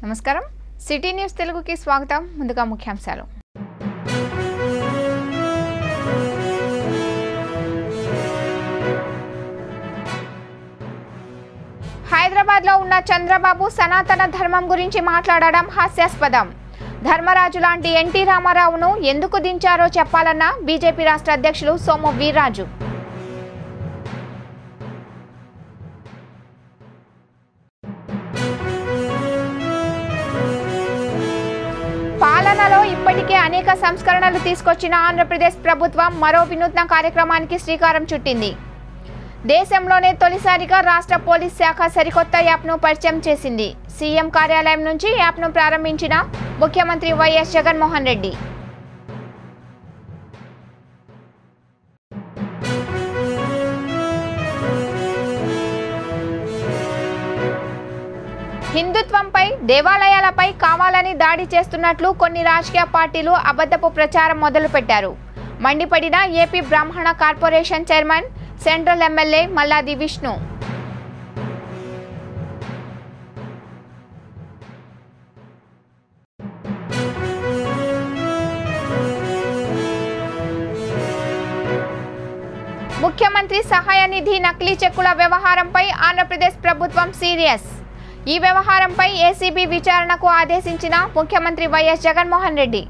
నమస్కారం city news తెలుగుకి స్వాగతం ముందుగా ముఖ్యాంశాలు హైదరాబాద్లో ఉన్న చంద్రబాబు సనాతన ధర్మం గురించి మాట్లాడడం హాస్యాస్పదం ధర్మరాజు లాంటి ఎన్టీ రామారావును ఎందుకు దించారో చెప్పాలన్న బీజేపీ రాష్ట్ర అధ్యక్షులు సోము వీర్రాజు పాలనలో ఇప్పటికే అనేక సంస్కరణలు తీసుకొచ్చిన ఆంధ్రప్రదేశ్ ప్రభుత్వం మరో వినూత్న కార్యక్రమానికి శ్రీకారం చుట్టింది దేశంలోనే తొలిసారిగా రాష్ట్ర పోలీస్ శాఖ సరికొత్త యాప్ను పరిచయం చేసింది సీఎం కార్యాలయం నుంచి యాప్ను ప్రారంభించిన ముఖ్యమంత్రి వైఎస్ జగన్మోహన్ రెడ్డి హిందుత్వంపై దేవాలయాలపై కావాలని దాడి చేస్తున్నట్లు కొన్ని రాజకీయ పార్టీలు అబద్ధపు ప్రచారం మొదలుపెట్టారు మండిపడిన ఏపీ బ్రాహ్మణ corporation chairman central MLA Malladi Vishnu ముఖ్యమంత్రి సహాయ నిధి నకిలీ చెక్కుల వ్యవహారంపై ఆంధ్రప్రదేశ్ ప్రభుత్వం సీరియస్ ఈ వ్యవహారంపై ఏసీబీ విచారణకు ఆదేశించిన ముఖ్యమంత్రి వైఎస్ జగన్మోహన్ రెడ్డి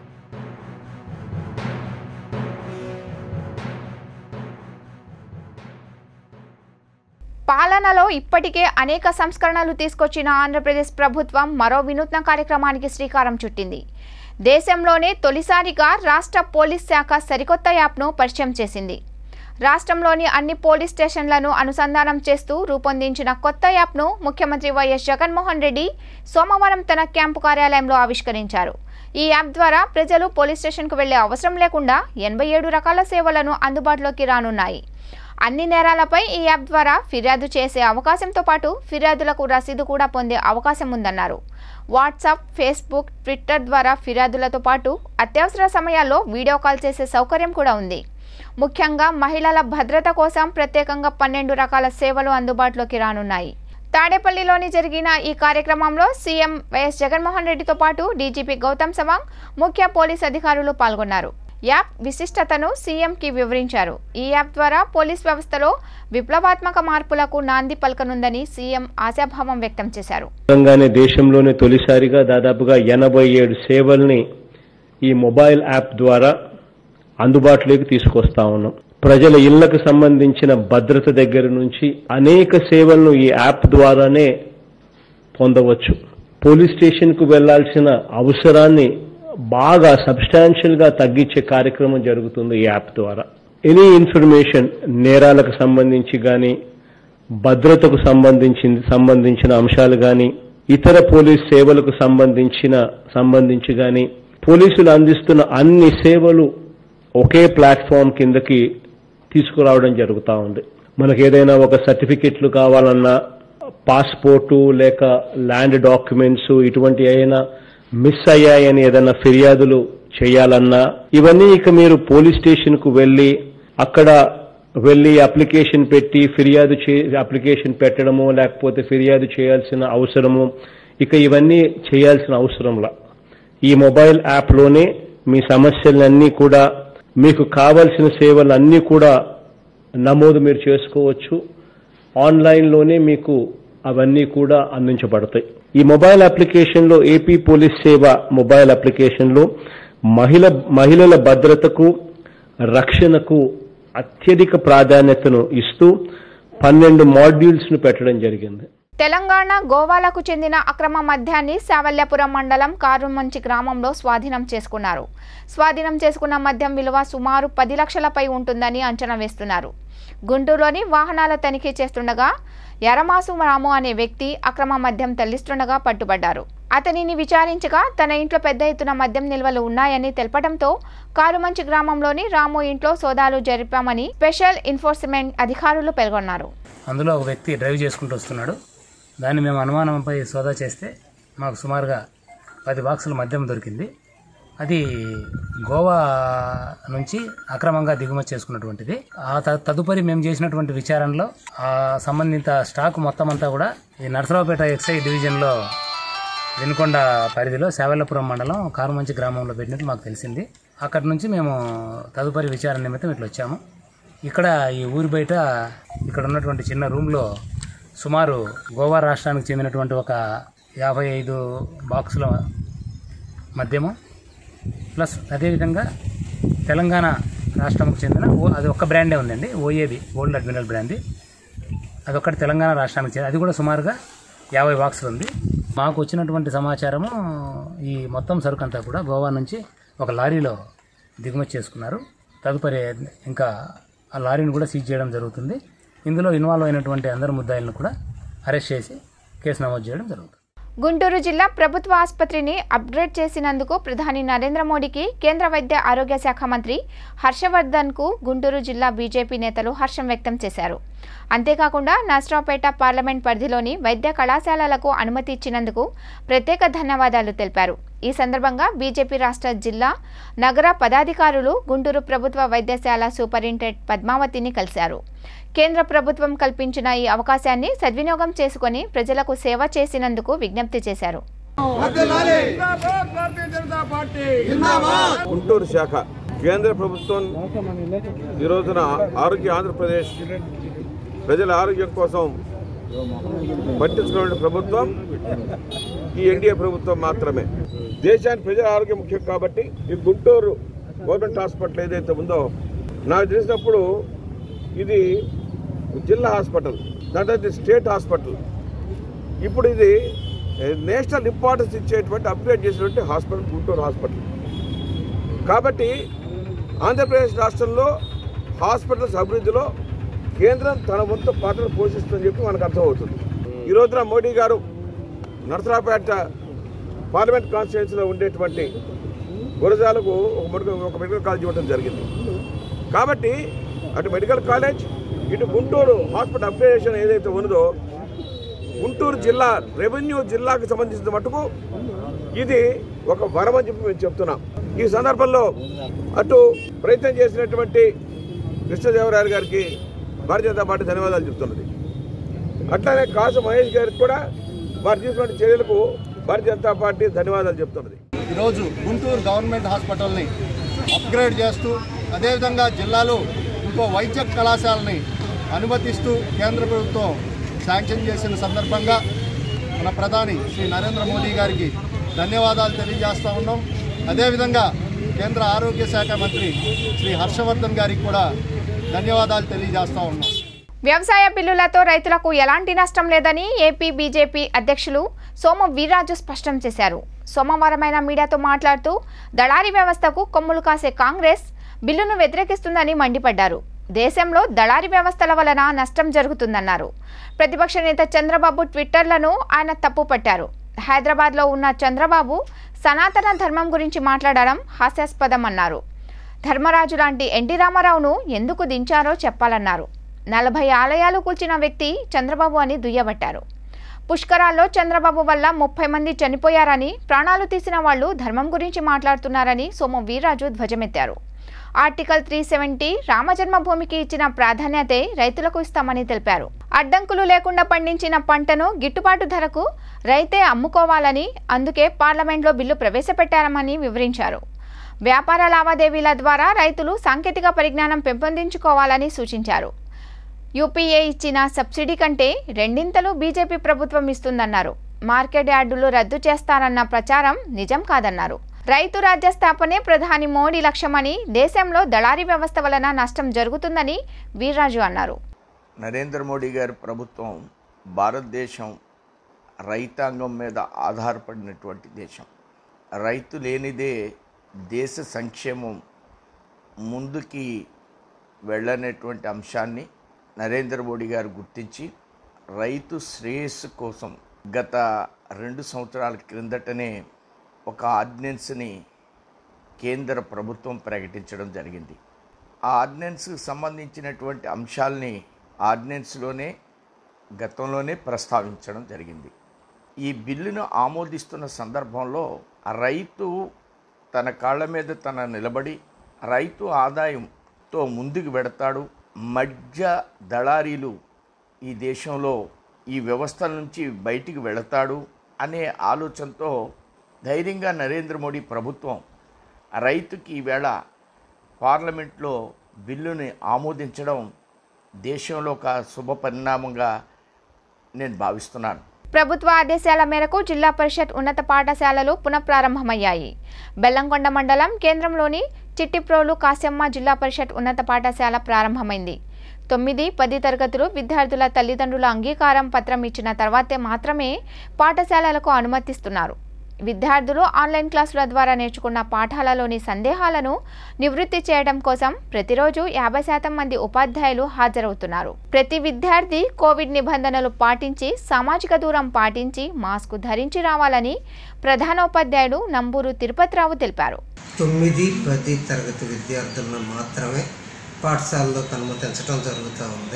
పాలనలో ఇప్పటికే అనేక సంస్కరణలు తీసుకొచ్చిన ఆంధ్రప్రదేశ్ ప్రభుత్వం మరో వినూత్న కార్యక్రమానికి శ్రీకారం చుట్టింది దేశంలోనే తొలిసారిగా రాష్ట్ర పోలీస్ శాఖ సరికొత్త యాప్ను పరిచయం చేసింది రాష్ట్రంలోని అన్ని పోలీస్ స్టేషన్లను అనుసంధానం చేస్తూ రూపొందించిన కొత్త యాప్ను ముఖ్యమంత్రి వైఎస్ జగన్మోహన్ రెడ్డి సోమవారం తన క్యాంపు కార్యాలయంలో ఆవిష్కరించారు ఈ యాప్ ద్వారా ప్రజలు పోలీస్ స్టేషన్కు వెళ్లే అవసరం లేకుండా ఎనభై ఏడు రకాల సేవలను అందుబాటులోకి రానున్నాయి అన్ని నేరాలపై ఈ యాప్ ద్వారా ఫిర్యాదు చేసే అవకాశంతో పాటు ఫిర్యాదులకు రసీదు కూడా పొందే అవకాశం ఉందన్నారు వాట్సాప్ ఫేస్బుక్ ట్విట్టర్ ద్వారా ఫిర్యాదులతో పాటు అత్యవసర సమయాల్లో వీడియో కాల్ చేసే సౌకర్యం కూడా ఉంది ముఖ్యంగా మహిళల భద్రత కోసం ప్రత్యేకంగా పన్నెండు రకాల సేవలు అందుబాటులోకి రానున్నాయి తాడేపల్లిలోని జరిగిన ఈ కార్యక్రమంలో సీఎం వైఎస్ జగన్మోహన్ రెడ్డితో పాటు డీజీపీ గౌతమ్ సవాంగ్ ముఖ్య పోలీస్ అధికారులు పాల్గొన్నారు యాప్ విశిష్టతను సీఎంకి వివరించారు ఈ యాప్ ద్వారా పోలీస్ వ్యవస్థలో విప్లవాత్మక మార్పులకు నాంది పలకనుందని సీఎం ఆశాభావం వ్యక్తం చేశారు తెలంగాణ దేశంలోనే తొలిసారిగా దాదాపుగా ఎనభై ఏడు సేవల్ని ఈ మొబైల్ యాప్ ద్వారా అందుబాటులోకి తీసుకొస్తా ఉన్నాం ప్రజల ఇళ్లకు సంబంధించిన భద్రత దగ్గర నుంచి అనేక సేవలను ఈ యాప్ ద్వారానే పొందవచ్చు పోలీస్ స్టేషన్కు వెళ్లాల్సిన అవసరాన్ని బాగా సబ్స్టాన్షియల్ గా తగ్గించే కార్యక్రమం జరుగుతుంది ఈ యాప్ ద్వారా ఎనీ ఇన్ఫర్మేషన్ నేరాలకు సంబంధించి కానీ భద్రతకు సంబంధించిన సంబంధించిన అంశాలు కానీ ఇతర పోలీస్ సేవలకు సంబంధించిన సంబంధించి కానీ పోలీసులు అందిస్తున్న అన్ని సేవలు ఒకే ప్లాట్ఫామ్ కిందకి తీసుకురావడం జరుగుతూ ఉంది మనకు ఏదైనా ఒక సర్టిఫికెట్లు కావాలన్నా పాస్పోర్టు లేక ల్యాండ్ డాక్యుమెంట్స్ ఇటువంటి అయినా మిస్ అయ్యాయని ఏదైనా ఫిర్యాదులు చేయాలన్నా ఇవన్నీ ఇక మీరు పోలీస్ స్టేషన్ కు వెళ్లి అక్కడ వెళ్లి అప్లికేషన్ పెట్టి ఫిర్యాదు చే అప్లికేషన్ పెట్టడము లేకపోతే ఫిర్యాదు చేయాల్సిన అవసరము ఇక ఇవన్నీ చేయాల్సిన అవసరంలా ఈ మొబైల్ యాప్లోనే మీ సమస్యలన్నీ కూడా మీకు కావలసిన సేవలన్నీ కూడా నమోదు మీరు చేసుకోవచ్చు ఆన్లైన్లోనే మీకు అవన్నీ కూడా అందించబడతాయి ఈ మొబైల్ అప్లికేషన్లో ఏపీ పోలీస్ సేవ మొబైల్ అప్లికేషన్లో మహిళ మహిళల భద్రతకు రక్షణకు అత్యధిక ప్రాధాన్యతను ఇస్తూ పన్నెండు మాడ్యూల్స్ ను పెట్టడం జరిగింది తెలంగాణ గోవాలకు చెందిన అక్రమ మద్యాన్ని సావల్యాపురం మండలం కారుమంచి గ్రామంలో స్వాధీనం చేసుకున్నారు స్వాధీనం చేసుకున్న మద్యం విలువ సుమారు పది లక్షలపై ఉంటుందని అంచనా వేస్తున్నారు గుంటూరులోని వాహనాల తనిఖీ చేస్తుండగా ఎరమాసు రాము అనే వ్యక్తి అక్రమ మద్యం తల్లిస్తుండగా పట్టుబడ్డారు అతనిని విచారించగా తన ఇంట్లో పెద్ద ఎత్తున మద్యం నిల్వలు ఉన్నాయని తెలపడంతో కారుమంచి గ్రామంలోని రాము ఇంట్లో సోదాలు జరిపామని స్పెషల్ ఎన్ఫోర్స్మెంట్ అధికారులు పేర్కొన్నారు అందులో ఒక వ్యక్తి డ్రైవ్ చేసుకుంటూ వస్తున్నాడు దాన్ని మేము అనుమానంపై సోదా చేస్తే మాకు సుమారుగా పది బాక్సుల మద్యం దొరికింది అది గోవా నుంచి అక్రమంగా దిగుమతి చేసుకున్నటువంటిది ఆ త- తదుపరి మేము చేసినటువంటి విచారణలో ఆ సంబంధిత స్టాక్ మొత్తం అంతా కూడా ఈ నర్సరావుపేట ఎక్సైజ్ డివిజన్లో వినుకొండ పరిధిలో సేవల్లపురం మండలం కారుమంచి గ్రామంలో పెట్టినట్టు మాకు తెలిసింది అక్కడి నుంచి మేము తదుపరి విచారణ నిమిత్తం ఇట్లా వచ్చాము ఇక్కడ ఈ ఊరి బయట ఇక్కడ ఉన్నటువంటి చిన్న రూమ్లో సుమారు గోవా రాష్ట్రానికి చెందినటువంటి ఒక యాభై ఐదు బాక్సుల మద్యము ప్లస్ అదేవిధంగా తెలంగాణ రాష్ట్రంకు చెందిన ఓ అది ఒక్క బ్రాండే ఉందండి ఓఏబి ఓల్డ్ అడ్మిరల్ బ్రాండ్ అది ఒక్కటి తెలంగాణ రాష్ట్రానికి చెంది అది కూడా సుమారుగా యాభై బాక్సులు ఉంది మాకు వచ్చినటువంటి సమాచారము ఈ మొత్తం సరుకు అంతా కూడా గోవా నుంచి ఒక లారీలో దిగుమతి చేసుకున్నారు తదుపరి ఇంకా ఆ లారీని కూడా సీజ్ చేయడం జరుగుతుంది ఇందులో ఇన్వాల్వ్ అయినటువంటి అందరు ముద్దాయిలను కూడా అరెస్ట్ చేసి కేసు నమోదు చేయడం జరుగుతుంది గుంటూరు జిల్లా ప్రభుత్వ ఆసుపత్రిని అప్గ్రేడ్ చేసినందుకు ప్రధాని నరేంద్ర మోడీకి కేంద్ర వైద్య ఆరోగ్య శాఖ మంత్రి హర్షవర్ధన్కు గుంటూరు జిల్లా బీజేపీ నేతలు హర్షం వ్యక్తం చేశారు అంతేకాకుండా నస్రాపేట పార్లమెంట్ పరిధిలోని వైద్య కళాశాలలకు అనుమతి ఇచ్చినందుకు ప్రత్యేక ధన్యవాదాలు తెలిపారు ఈ సందర్భంగా బీజేపీ రాష్ట్ర జిల్లా నగర పదాధికారులు గుంటూరు ప్రభుత్వ వైద్యశాల సూపరింటెండెంట్ పద్మావతిని కలిశారు కేంద్ర ప్రభుత్వం కల్పించిన ఈ అవకాశాన్ని సద్వినియోగం చేసుకొని ప్రజలకు సేవ చేసినందుకు విజ్ఞప్తి చేశారు గుంటూరు శాఖ కేంద్ర ప్రభుత్వం ఈ రోజున ఆరోగ్య ఆంధ్రప్రదేశ్ ప్రజల ఆరోగ్యం కోసం పట్టించుకునే ప్రభుత్వం ఈ ఎన్డీఏ ప్రభుత్వం మాత్రమే దేశానికి ప్రజల ఆరోగ్యం ముఖ్యం కాబట్టి ఈ గుంటూరు గవర్నమెంట్ హాస్పిటల్ ఏదైతే ఉందో నాకు తెలిసినప్పుడు ఇది జిల్లా హాస్పిటల్ దాంట్లో ఇది స్టేట్ హాస్పిటల్ ఇప్పుడు ఇది నేషనల్ ఇంపార్టెన్స్ ఇచ్చేటువంటి అప్గ్రేడ్ చేసినటువంటి హాస్పిటల్ గుంటూరు హాస్పిటల్ కాబట్టి ఆంధ్రప్రదేశ్ రాష్ట్రంలో హాస్పిటల్స్ అభివృద్ధిలో కేంద్రం తన వంతు పాత్రను పోషిస్తుందని చెప్పి మనకు అర్థమవుతుంది ఈ రోజున మోడీ గారు నరసరాపేట పార్లమెంట్ కాన్స్టిట్యున్సీలో ఉండేటువంటి గురజాలకు ఒక మెడికల్ ఒక మెడికల్ కాలేజ్ ఇవ్వడం జరిగింది కాబట్టి అటు మెడికల్ కాలేజ్ ఇటు గుంటూరు హాస్పిటల్ అప్గ్రేడేషన్ ఏదైతే ఉన్నదో గుంటూరు జిల్లా రెవెన్యూ జిల్లాకు సంబంధించిన మటుకు ఇది ఒక వరం అని చెప్పి మేము చెప్తున్నాం ఈ సందర్భంలో అటు ప్రయత్నం చేసినటువంటి కృష్ణదేవరాయలు గారికి భారతీయ జనతా పార్టీ ధన్యవాదాలు చెప్తున్నది అట్లానే కాసు మహేష్ గారికి కూడా వారు తీసుకున్న చర్యలకు భారతీయ జనతా పార్టీ ధన్యవాదాలు చెప్తున్నది ఈరోజు గుంటూరు గవర్నమెంట్ హాస్పిటల్ని అప్గ్రేడ్ చేస్తూ అదేవిధంగా జిల్లాలో ఇంకో వైద్య కళాశాలని అనుమతిస్తూ కేంద్ర ప్రభుత్వం శాంక్షన్ చేసిన సందర్భంగా మన ప్రధాని శ్రీ నరేంద్ర మోదీ గారికి ధన్యవాదాలు తెలియజేస్తూ ఉన్నాం అదేవిధంగా కేంద్ర ఆరోగ్య శాఖ మంత్రి శ్రీ హర్షవర్ధన్ గారికి కూడా ధన్యవాదాలు తెలియజేస్తూ ఉన్నాం వ్యవసాయ బిల్లులతో రైతులకు ఎలాంటి నష్టం లేదని ఏపీ బీజేపీ అధ్యక్షులు సోమ వీర్రాజు స్పష్టం చేశారు సోమవారమైన మీడియాతో మాట్లాడుతూ దళారీ వ్యవస్థకు కొమ్ములు కాసే కాంగ్రెస్ బిల్లును వ్యతిరేకిస్తుందని మండిపడ్డారు దేశంలో దళారీ వ్యవస్థల వలన నష్టం జరుగుతుందన్నారు ప్రతిపక్ష నేత చంద్రబాబు ట్విట్టర్లను ఆయన తప్పుపట్టారు హైదరాబాద్లో ఉన్న చంద్రబాబు సనాతన ధర్మం గురించి మాట్లాడడం హాస్యాస్పదం అన్నారు ధర్మరాజు లాంటి ఎన్టీ రామారావును ఎందుకు దించారో చెప్పాలన్నారు నలభై ఆలయాలు కూల్చిన వ్యక్తి చంద్రబాబు అని దుయ్యబట్టారు పుష్కరాల్లో చంద్రబాబు వల్ల ముప్పై మంది చనిపోయారని ప్రాణాలు తీసిన వాళ్ళు ధర్మం గురించి మాట్లాడుతున్నారని సోము వీర్రాజు ధ్వజమెత్తారు ఆర్టికల్ త్రీ సెవెంటీ రామజన్మభూమికి ఇచ్చిన ప్రాధాన్యతే రైతులకు ఇస్తామని తెలిపారు అడ్డంకులు లేకుండా పండించిన పంటను గిట్టుబాటు ధరకు రైతే అమ్ముకోవాలని అందుకే పార్లమెంట్లో బిల్లు ప్రవేశపెట్టారని వివరించారు వ్యాపార లావాదేవీల ద్వారా రైతులు సాంకేతిక పరిజ్ఞానం పెంపొందించుకోవాలని సూచించారు యూపీఏ ఇచ్చిన సబ్సిడీ కంటే రెండింతలు బీజేపీ ప్రభుత్వం ఇస్తుందన్నారు మార్కెట్ యార్డులు రద్దు చేస్తారన్న ప్రచారం నిజం కాదన్నారు రైతు రాజ్య స్థాపనే ప్రధాని మోడీ లక్ష్యమని దేశంలో దళారీ వ్యవస్థ వలన నష్టం జరుగుతుందని వీర్రాజు అన్నారు నరేంద్ర మోడీ గారి ప్రభుత్వం భారతదేశం రైతాంగం మీద ఆధారపడినటువంటి దేశం రైతు లేనిదే దేశ సంక్షేమం ముందుకి వెళ్ళనేటువంటి అంశాన్ని నరేంద్ర మోడీ గారు గుర్తించి రైతు శ్రేయస్సు కోసం గత రెండు సంవత్సరాల క్రిందటనే ఒక ఆర్డినెన్స్ని కేంద్ర ప్రభుత్వం ప్రకటించడం జరిగింది ఆ ఆర్డినెన్స్కి సంబంధించినటువంటి అంశాల్ని ఆర్డినెన్స్లోనే గతంలోనే ప్రస్తావించడం జరిగింది ఈ బిల్లును ఆమోదిస్తున్న సందర్భంలో రైతు తన కాళ్ళ మీద తన నిలబడి రైతు ఆదాయంతో ముందుకు వెడతాడు మధ్య దళారీలు ఈ దేశంలో ఈ వ్యవస్థ నుంచి బయటికి వెళతాడు అనే ఆలోచనతో ధైర్యంగా నరేంద్ర మోడీ ప్రభుత్వం రైతుకి ఈవేళ పార్లమెంట్లో బిల్లుని ఆమోదించడం దేశంలో ఒక శుభ పరిణామంగా నేను భావిస్తున్నాను ప్రభుత్వ ఆదేశాల మేరకు జిల్లా పరిషత్ ఉన్నత పాఠశాలలు పునఃప్రారంభమయ్యాయి బెల్లంకొండ మండలం కేంద్రంలోని చిట్టిప్రోలు కాశమ్మ జిల్లా పరిషత్ ఉన్నత పాఠశాల ప్రారంభమైంది తొమ్మిది పది తరగతులు విద్యార్థుల తల్లిదండ్రుల అంగీకారం పత్రం ఇచ్చిన తర్వాతే మాత్రమే పాఠశాలలకు అనుమతిస్తున్నారు విద్యార్థులు ఆన్లైన్ క్లాసుల ద్వారా నేర్చుకున్న పాఠాలలోని సందేహాలను నివృత్తి చేయడం కోసం ప్రతిరోజు యాభై శాతం మంది ఉపాధ్యాయులు హాజరవుతున్నారు ప్రతి విద్యార్థి కోవిడ్ నిబంధనలు పాటించి సామాజిక దూరం పాటించి మాస్క్ ధరించి రావాలని ప్రధానోపాధ్యాయుడు నంబూరు తిరుపతిరావు తెలిపారు తొమ్మిది పది తరగతి విద్యార్థులను మాత్రమే పాఠశాలలోకి అనుమతించడం జరుగుతూ ఉంది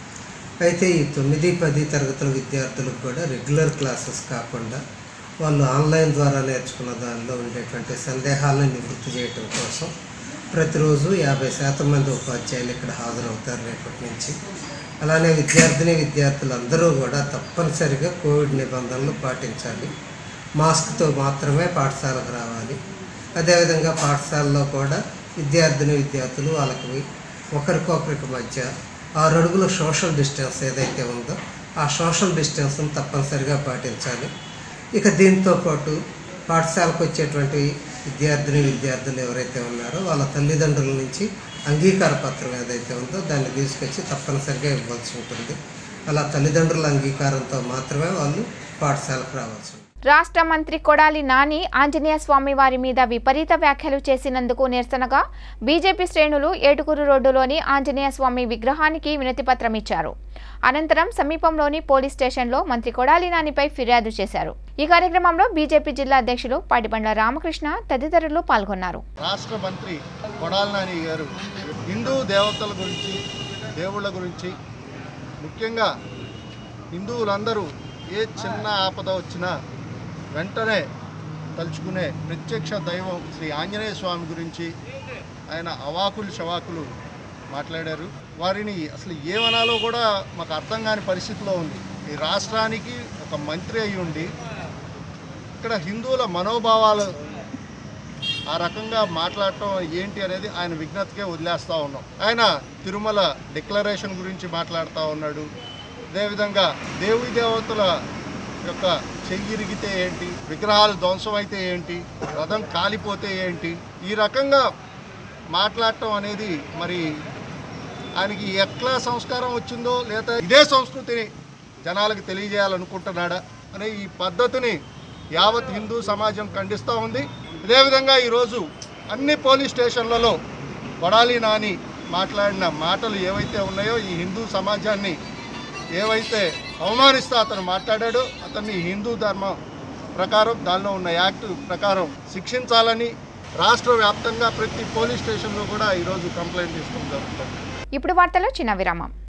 అయితే ఈ తొమ్మిది పది తరగతుల విద్యార్థులకు కూడా రెగ్యులర్ క్లాసెస్ కాకుండా వాళ్ళు ఆన్లైన్ ద్వారా నేర్చుకున్న దానిలో ఉండేటువంటి సందేహాలను నివృత్తి చేయటం కోసం ప్రతిరోజు యాభై శాతం మంది ఉపాధ్యాయులు ఇక్కడ హాజరవుతారు రేపటి నుంచి అలానే విద్యార్థిని విద్యార్థులు అందరూ కూడా తప్పనిసరిగా కోవిడ్ నిబంధనలు పాటించాలి మాస్క్తో మాత్రమే పాఠశాలకు రావాలి అదేవిధంగా పాఠశాలలో కూడా విద్యార్థిని విద్యార్థులు వాళ్ళకి ఒకరికొకరికి మధ్య ఆరు అడుగుల సోషల్ డిస్టెన్స్ ఏదైతే ఉందో ఆ సోషల్ డిస్టెన్స్ను తప్పనిసరిగా పాటించాలి ఇక దీంతో పాటు పాఠశాలకు వచ్చేటువంటి విద్యార్థిని విద్యార్థులు ఎవరైతే ఉన్నారో వాళ్ళ తల్లిదండ్రుల నుంచి అంగీకార పత్రం ఏదైతే ఉందో దాన్ని తీసుకొచ్చి తప్పనిసరిగా ఇవ్వాల్సి ఉంటుంది అలా తల్లిదండ్రుల అంగీకారంతో మాత్రమే వాళ్ళు పాఠశాలకు రావాల్సి ఉంటుంది రాష్ట్ర మంత్రి కొడాలి నాని ఆంజనేయ స్వామి వారి మీద విపరీత వ్యాఖ్యలు చేసినందుకు నిరసనగా బీజేపీ శ్రేణులు ఏటుకూరు రోడ్డులోని ఆంజనేయ స్వామి విగ్రహానికి వినతి పత్రం ఇచ్చారు అనంతరం సమీపంలోని పోలీస్ స్టేషన్లో మంత్రి కొడాలి నానిపై ఫిర్యాదు చేశారు ఈ కార్యక్రమంలో బీజేపీ జిల్లా అధ్యక్షులు పాటిబండ్ల రామకృష్ణ తదితరులు పాల్గొన్నారు రాష్ట్ర మంత్రి కొడాలి నాని గారు హిందూ దేవతల గురించి దేవుళ్ళ గురించి ముఖ్యంగా హిందువులందరూ ఏ చిన్న ఆపద వచ్చినా వెంటనే తలుచుకునే ప్రత్యక్ష దైవం శ్రీ ఆంజనేయ స్వామి గురించి ఆయన అవాకులు శవాకులు మాట్లాడారు వారిని అసలు ఏమనాలో కూడా మాకు అర్థం కాని పరిస్థితిలో ఉంది ఈ రాష్ట్రానికి ఒక మంత్రి అయి ఉండి ఇక్కడ హిందువుల మనోభావాలు ఆ రకంగా మాట్లాడటం ఏంటి అనేది ఆయన విజ్ఞతకే వదిలేస్తూ ఉన్నాం ఆయన తిరుమల డిక్లరేషన్ గురించి మాట్లాడుతూ ఉన్నాడు అదేవిధంగా దేవి దేవతల యొక్క చెయ్యిరిగితే ఏంటి విగ్రహాలు ధ్వంసం అయితే ఏంటి రథం కాలిపోతే ఏంటి ఈ రకంగా మాట్లాడటం అనేది మరి ఆయనకి ఎట్లా సంస్కారం వచ్చిందో లేదా ఇదే సంస్కృతిని జనాలకు తెలియజేయాలనుకుంటున్నాడా అనే ఈ పద్ధతిని యావత్ హిందూ సమాజం ఖండిస్తూ ఉంది అదేవిధంగా ఈరోజు అన్ని పోలీస్ స్టేషన్లలో కొడాలి నాని మాట్లాడిన మాటలు ఏవైతే ఉన్నాయో ఈ హిందూ సమాజాన్ని ఏవైతే అవమానిస్తూ అతను మాట్లాడాడో అతన్ని హిందూ ధర్మం ప్రకారం దానిలో ఉన్న యాక్ట్ ప్రకారం శిక్షించాలని రాష్ట్ర వ్యాప్తంగా ప్రతి పోలీస్ స్టేషన్లో కూడా ఈరోజు కంప్లైంట్ తీసుకోవడం జరుగుతుంది ఇప్పుడు వార్తలో చిన్న విరామం